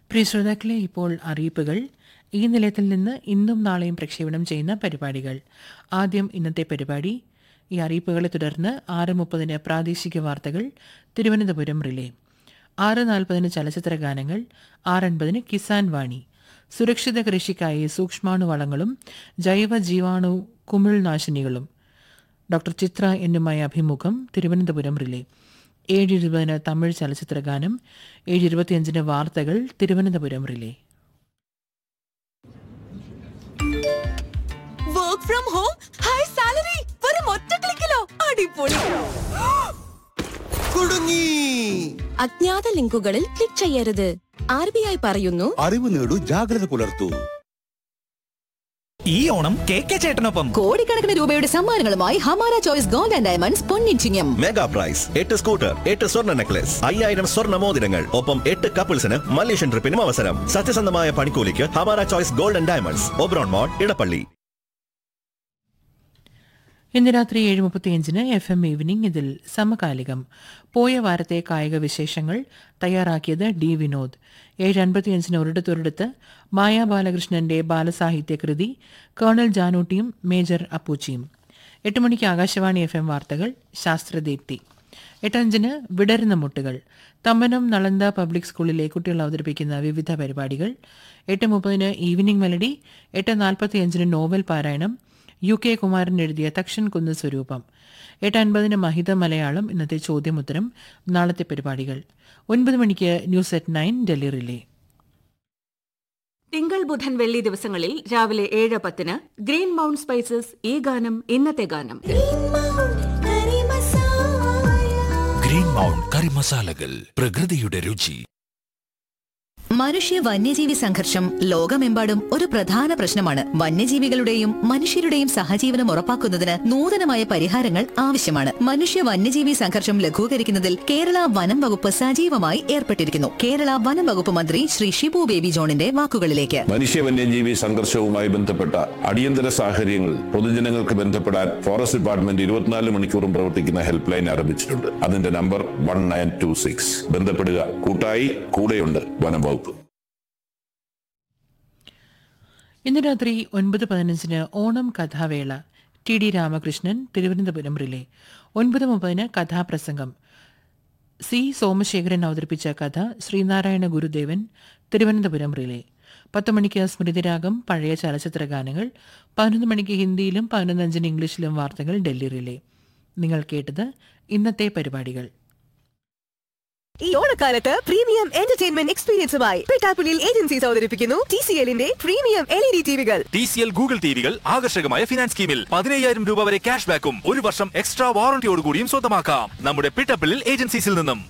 പ്രിയ ശ്രോതാക്കളെ ഇപ്പോൾ അറിയിപ്പുകൾ ഈ നിലയത്തിൽ നിന്ന് ഇന്നും നാളെയും പ്രക്ഷേപണം ചെയ്യുന്ന പരിപാടികൾ ആദ്യം ഇന്നത്തെ പരിപാടി ഈ അറിയിപ്പുകളെ തുടർന്ന് ആറ് മുപ്പതിന് പ്രാദേശിക വാർത്തകൾ തിരുവനന്തപുരം റിലേ ആറ് നാൽപ്പതിന് ചലച്ചിത്ര ഗാനങ്ങൾ ആറ് അൻപതിന് കിസാൻ വാണി സുരക്ഷിത കൃഷിക്കായി സൂക്ഷ്മാണു വളങ്ങളും ജൈവ ജീവാണു കുമിൾനാശിനികളും ഡോക്ടർ ചിത്ര എന്നുമായി അഭിമുഖം തിരുവനന്തപുരം റിലേ ഏഴ് ഇരുപതിന് തമിഴ് ചലച്ചിത്ര ഗാനം ഏഴ് ഇരുപത്തിയഞ്ചിന് വാർത്തകൾ Thiruvananthapuram relay work from home high salary വെറും ഒറ്റ ക്ലിക്കിലോ അടിപൊളി കുടുങ്ങി അജ്ഞാത ലിങ്കുകളിൽ ക്ലിക്ക് ചെയ്യരുത് ആർ ബി ഐ പറയുന്നു അറിവ് നേടൂ ജാഗ്രത പുലർത്തൂ ഈ ഓണം കെ കെ ചേട്ടനൊപ്പം കോടിക്കണക്കിന് രൂപയുടെ സമ്മാനങ്ങളുമായി Hamara Choice Gold and Diamonds Ponnichingam mega prize എട്ട് സ്കൂട്ടർ എട്ട് സ്വർണ്ണ നെക്ലസ് അയ്യായിരം സ്വർണ്ണ മോതിരങ്ങൾ ഒപ്പം എട്ട് കപ്പിൾസിന് മലേഷ്യൻ ട്രിപ്പിനും അവസരം സത്യസന്ധമായ പണിക്കൂലിക്ക് Hamara Choice Gold and Diamonds Oberon mall Edappally ഇന്ന് രാത്രി ഏഴ് മുപ്പത്തിയഞ്ചിന് എഫ് എം ഈവനിംഗ് ഇതിൽ സമകാലികം പോയ വാരത്തെ കായിക വിശേഷങ്ങൾ തയ്യാറാക്കിയത് ഡി വിനോദ് ഏഴ് അൻപത്തിയഞ്ചിന് ഒരിടത്തൊരിടത്ത് മായാ ബാലകൃഷ്ണന്റെ ബാലസാഹിത്യ കൃതി കേണൽ ജാനൂട്ടിയും മേജർ അപ്പൂച്ചിയും എട്ട് മണിക്ക് ആകാശവാണി എഫ് എം വാർത്തകൾ ശാസ്ത്രദീപ്തി എട്ടഞ്ചിന് വിടരുന്ന മുട്ടുകൾ തമ്മനം നളന്ദ പബ്ലിക് സ്കൂളിലെ കുട്ടികൾ അവതരിപ്പിക്കുന്ന വിവിധ പരിപാടികൾ എട്ട് മുപ്പതിന് ഈവനിംഗ് മെലഡി എട്ട് നാൽപ്പത്തിയഞ്ചിന് നോവൽ പാരായണം യു കെ കുമാരൻ എഴുതിയ തക്ഷൻ കുന്ന് സ്വരൂപം എട്ട് അൻപതിന് മഹിത മലയാളം ഇന്നത്തെ ചോദ്യമുത്തരം നാളത്തെ പരിപാടികൾ ഒൻപത് മണിക്ക് news at nine Delhi relay തിങ്കൾ ബുധൻ വെള്ളി ദിവസങ്ങളിൽ രാവിലെ ഏഴ് പത്തിന് ഗ്രീൻ മൗണ്ട് സ്പൈസസ് ഈ ഗാനം ഇന്നത്തെ ഗാനം ഗ്രീൻ മൗണ്ട് കറി മസാലകൾ പ്രകൃതിയുടെ രുചി മനുഷ്യ വന്യജീവി സംഘർഷം ലോകമെമ്പാടും ഒരു പ്രധാന പ്രശ്നമാണ് വന്യജീവികളുടെയും മനുഷ്യരുടെയും സഹജീവനം ഉറപ്പാക്കുന്നതിന് നൂതനമായ പരിഹാരങ്ങൾ ആവശ്യമാണ് മനുഷ്യ വന്യജീവി സംഘർഷം ലഘൂകരിക്കുന്നതിൽ കേരള വനം വകുപ്പ് സജീവമായി ഏർപ്പെട്ടിരിക്കുന്നു കേരള വനം വകുപ്പ് മന്ത്രി ശ്രീ ഷിബു ബേബി ജോണിന്റെ വാക്കുകളിലേക്ക് മനുഷ്യ വന്യജീവി സംഘർഷവുമായി ബന്ധപ്പെട്ട അടിയന്തര സാഹചര്യങ്ങൾ പൊതുജനങ്ങൾക്ക് ബന്ധപ്പെടാൻ ഫോറസ്റ്റ് ഡിപ്പാർട്ട്മെന്റ് ഇരുപത്തിനാല് മണിക്കൂറും പ്രവർത്തിക്കുന്ന ഹെൽപ്പ് ലൈൻ ആരംഭിച്ചിട്ടുണ്ട് അതിന്റെ number one nine two six ബന്ധപ്പെടുക കൂട്ടായി കൂടെയുണ്ട് വനം വകുപ്പ് ഇന്ന് രാത്രി ഒൻപത് പതിനഞ്ചിന് ഓണം കഥാവേള T D Ramakrishnan Thiruvananthapuram relay ഒൻപത് മുപ്പതിന് കഥാപ്രസംഗം സി സോമശേഖരൻ അവതരിപ്പിച്ച കഥ ശ്രീനാരായണ ഗുരുദേവൻ തിരുവനന്തപുരം റിലേ പത്ത് മണിക്ക് സ്മൃതിരാഗം പഴയ ചലച്ചിത്ര ഗാനങ്ങൾ പതിനൊന്ന് മണിക്ക് ഹിന്ദിയിലും പതിനൊന്നഞ്ചിന് ഇംഗ്ലീഷിലും വാർത്തകൾ ഡൽഹി റിലേ നിങ്ങൾ കേട്ടത് ഇന്നത്തെ പരിപാടികൾ ഈ ഓണക്കാലത്ത് പ്രീമിയം എന്റർടൈൻമെന്റ് എക്സ്പീരിയൻസുമായി പിട്ടാപ്പുലിൽ ഏജൻസീസ് അവതരിപ്പിക്കുന്നു ടി സി എല്ലിന്റെ പ്രീമിയം എൽ ഇ ഡി ടിവികൾ ടി സി എൽ ഗൂഗിൾ ടിവികൾ ആകർഷകമായ ഫിനാൻസ് സ്കീമിൽ പതിനയ്യായിരം രൂപ വരെ ക്യാഷ് ബാക്കും ഒരു വർഷം എക്സ്ട്രാ വാറന്റിയോടുകൂടിയും സ്വന്തമാക്കാം നമ്മുടെ പിട്ടപ്പിളിൽ ഏജൻസീസിൽ നിന്നും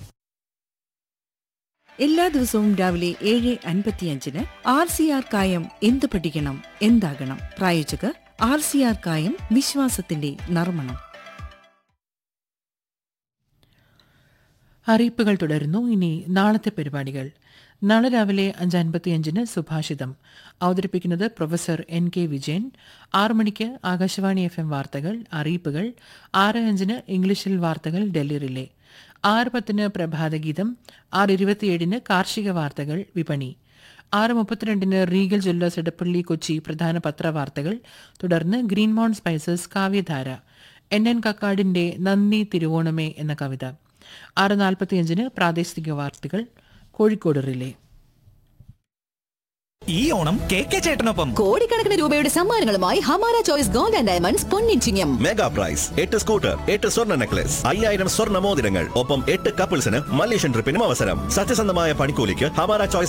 എല്ലാ ദിവസവും രാവിലെ ഏഴ് അൻപത്തിയഞ്ചിന് ആർ സി ആർ കായം എന്ത് പഠിക്കണം എന്താകണം പ്രായോജകർ ആർ സി ആർ കായം വിശ്വാസത്തിന്റെ നർമ്മണം അറിയിപ്പുകൾ തുടരുന്നു ഇനി നാളത്തെ പരിപാടികൾ നാളെ രാവിലെ അഞ്ച് അൻപത്തിയഞ്ചിന് സുഭാഷിതം അവതരിപ്പിക്കുന്നത് പ്രൊഫസർ എൻ കെ വിജയൻ ആറു മണിക്ക് ആകാശവാണി എഫ് എം വാർത്തകൾ അറിയിപ്പുകൾ ആറ് അഞ്ചിന് ഇംഗ്ലീഷിൽ വാർത്തകൾ ഡൽഹി റിലേ ആറ് പത്തിന് പ്രഭാതഗീതം ആറ് ഇരുപത്തിയേഴിന് കാർഷിക വാർത്തകൾ വിപണി ആറ് മുപ്പത്തിരണ്ടിന് റീഗൽ ജ്വല്ലേഴ്സ് ഇടപ്പള്ളി കൊച്ചി പ്രധാന പത്രവാർത്തകൾ തുടർന്ന് ഗ്രീൻ മൗണ്ട് സ്പൈസസ് കാവ്യധാര എൻ എൻ കക്കാടിന്റെ നന്ദി തിരുവോണമേ എന്ന കവിത ആറ് നാൽപ്പത്തിയഞ്ചിന് പ്രാദേശിക വാർത്തകൾ കോഴിക്കോട് റിലേ ഈ ഓണം കെ കെ ചേട്ടനൊപ്പം കോടിക്കണക്കിന് രൂപയുടെ സമ്മാനങ്ങളുമായി Hamara Choice Gold and Diamonds Ponnichingam mega prize എട്ട് സ്കൂട്ടർ എട്ട് സ്വർണ്ണ നെക്ലസ് അയ്യായിരം സ്വർണ്ണ മോതിരങ്ങൾ ഒപ്പം എട്ട് കപ്പിൾസിന് മലേഷ്യൻ ട്രിപ്പിനും അവസരം സത്യസന്ധമായ പണിക്കൂലിക്ക് ഹമാര ചോയ്സ്